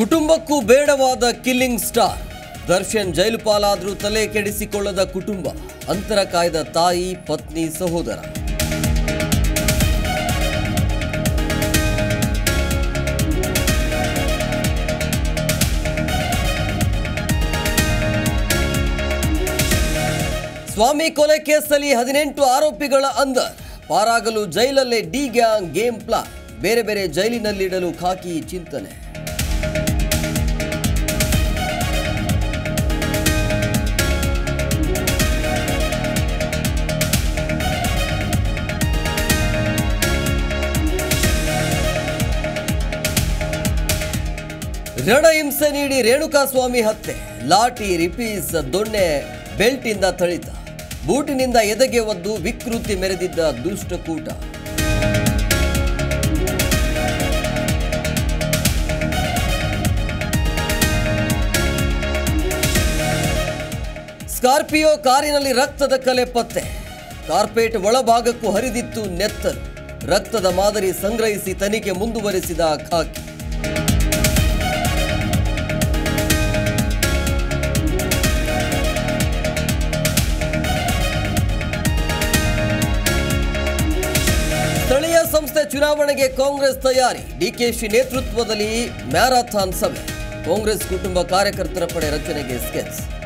ಕುಟುಂಬಕ್ಕೂ ಬೇಡವಾದ killing star Darshan jail ಪಾಲಾದ್ರೂ ತಲೆ ಕೆಡಿಸಿಕೊಳ್ಳದ ಕುಟುಂಬ ಅಂತರ ಕಾಯ್ದ ತಾಯಿ ಪತ್ನಿ ಸಹೋದರ ಸ್ವಾಮಿ ಕೊಲೆ ಕೇಸಲ್ಲಿ ಹದಿನೆಂಟು ಆರೋಪಿಗಳ ಅಂದರ್ ಪಾರಾಗಲು ಜೈಲಲ್ಲೇ ಡಿ ಗ್ಯಾಂಗ್ ಗೇಮ್ ಪ್ಲಾನ್ ಬೇರೆ ಬೇರೆ ಜೈಲಿನಲ್ಲಿಡಲು ಖಾಕಿ ಚಿಂತನೆ ರಣಹಿಂಸೆ ನೀಡಿ ರೇಣುಕಾಸ್ವಾಮಿ ಹತ್ಯೆ ಲಾಠಿ ರಿಪೀಸ್ ದೊಣ್ಣೆ ಬೆಲ್ಟಿಂದ ಥಳಿತ ಬೂಟಿನಿಂದ ಎದೆಗೆ ಒದ್ದು ವಿಕೃತಿ ಮೆರೆದಿದ್ದ ದುಷ್ಟಕೂಟ ಸ್ಕಾರ್ಪಿಯೋ ಕಾರಿನಲ್ಲಿ ರಕ್ತದ ಕಲೆ ಪತ್ತೆ ಕಾರ್ಪೇಟ್ ಒಳಭಾಗಕ್ಕೂ ಹರಿದಿತ್ತು ನೆತ್ತರು ರಕ್ತದ ಮಾದರಿ ಸಂಗ್ರಹಿಸಿ ತನಿಖೆ ಮುಂದುವರೆಸಿದ ಖಾಕಿ ಸ್ಥಳೀಯ ಸಂಸ್ಥೆ ಚುನಾವಣೆಗೆ ಕಾಂಗ್ರೆಸ್ ತಯಾರಿ ಡಿಕೆಶಿ ನೇತೃತ್ವದಲ್ಲಿ ಮ್ಯಾರಥಾನ್ ಸಭೆ ಕಾಂಗ್ರೆಸ್ ಕುಟುಂಬ ಕಾರ್ಯಕರ್ತರ ಪಡೆ ರಚನೆಗೆ ಸ್ಕೆಚ್